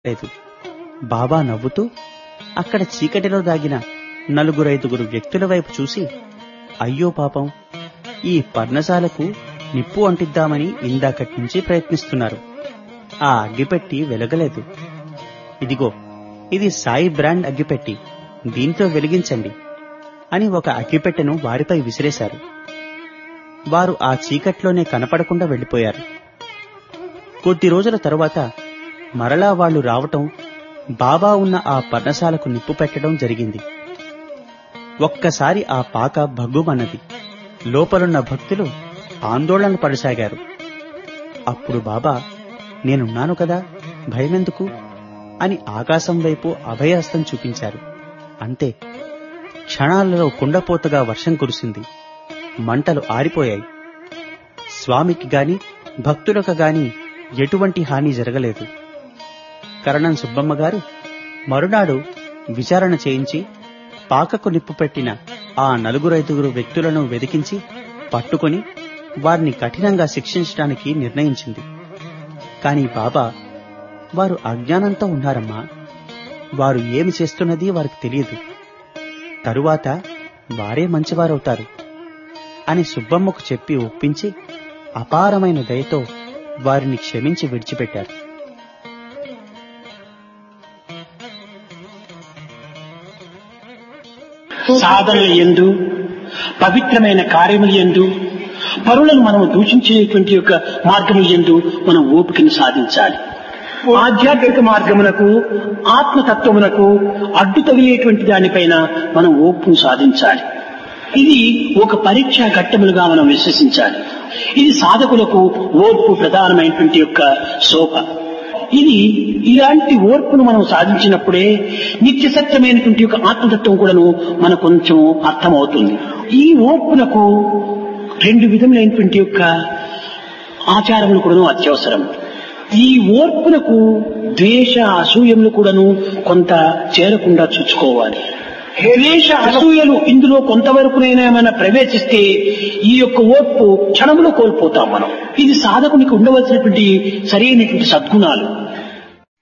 లేదు బాబా నవ్వుతూ అక్కడ చీకటిలో దాగిన నలుగురు ఐదుగురు వ్యక్తుల వైపు చూసి అయ్యో పాపం ఈ పర్ణశాలకు నిప్పు అంటిద్దామని ఇందాకటి నుంచి ప్రయత్నిస్తున్నారు ఆ అగ్గిపెట్టి వెలగలేదు ఇదిగో ఇది సాయి బ్రాండ్ అగ్గిపెట్టి దీంతో వెలిగించండి అని ఒక అగ్గిపెట్టెను వారిపై విసిరేశారు వారు ఆ చీకట్లోనే కనపడకుండా వెళ్లిపోయారు కొద్ది రోజుల తరువాత మరలా వాళ్ళు రావటం బాబా ఉన్న ఆ పర్ణశాలకు నిప్పు పెట్టడం జరిగింది ఒక్కసారి ఆ పాక భగ్గుమన్నది లోపలున్న భక్తులు ఆందోళన పడసాగారు అప్పుడు బాబా నేనున్నాను కదా భయమెందుకు అని ఆకాశం వైపు అభయహస్తం చూపించారు అంతే క్షణాలలో కుండపోతగా వర్షం కురిసింది మంటలు ఆరిపోయాయి స్వామికి గాని భక్తులకు గాని ఎటువంటి హాని జరగలేదు కరణం సుబ్బమ్మ గారు మరునాడు విచారణ చేయించి పాకకు నిప్పు పెట్టిన ఆ నలుగురు ఐదుగురు వ్యక్తులను వెదికించి పట్టుకొని వారిని కఠినంగా శిక్షించడానికి నిర్ణయించింది కాని బాబా వారు అజ్ఞానంతో ఉన్నారమ్మా వారు ఏమి చేస్తున్నది వారికి తెలియదు తరువాత వారే మంచివారవుతారు అని సుబ్బమ్మకు చెప్పి ఒప్పించి అపారమైన దయతో వారిని క్షమించి విడిచిపెట్టారు సాధనల ఎందు పవిత్రమైన కార్యముల ఎందు పరులను మనం దూషించేటువంటి యొక్క మార్గముల ఎందు మనం ఓపికను సాధించాలి ఆధ్యాత్మిక మార్గమునకు ఆత్మతత్వమునకు అడ్డు తగిలేటువంటి దానిపైన మనం ఓపును సాధించాలి ఇది ఒక పరీక్షా ఘట్టములుగా మనం విశ్వసించాలి ఇది సాధకులకు ఓర్పు ప్రధానమైనటువంటి యొక్క శోభ ఇది ఇలాంటి ఓర్పును మనం సాధించినప్పుడే నిత్య సత్యమైనటువంటి యొక్క ఆత్మతత్వం కూడాను మనకు కొంచెం అర్థమవుతుంది ఈ ఓర్పునకు రెండు విధములైనటువంటి యొక్క ఆచారములు కూడాను అత్యవసరం ఈ ఓర్పునకు ద్వేష అసూయములు కూడాను కొంత చేరకుండా చూసుకోవాలి ద్వేష అసూయలు ఇందులో కొంతవరకునైనా మనం ప్రవేశిస్తే ఈ యొక్క ఓర్పు క్షణంలో కోల్పోతాం మనం ఇది సాధకునికి ఉండవలసినటువంటి సరైనటువంటి సద్గుణాలు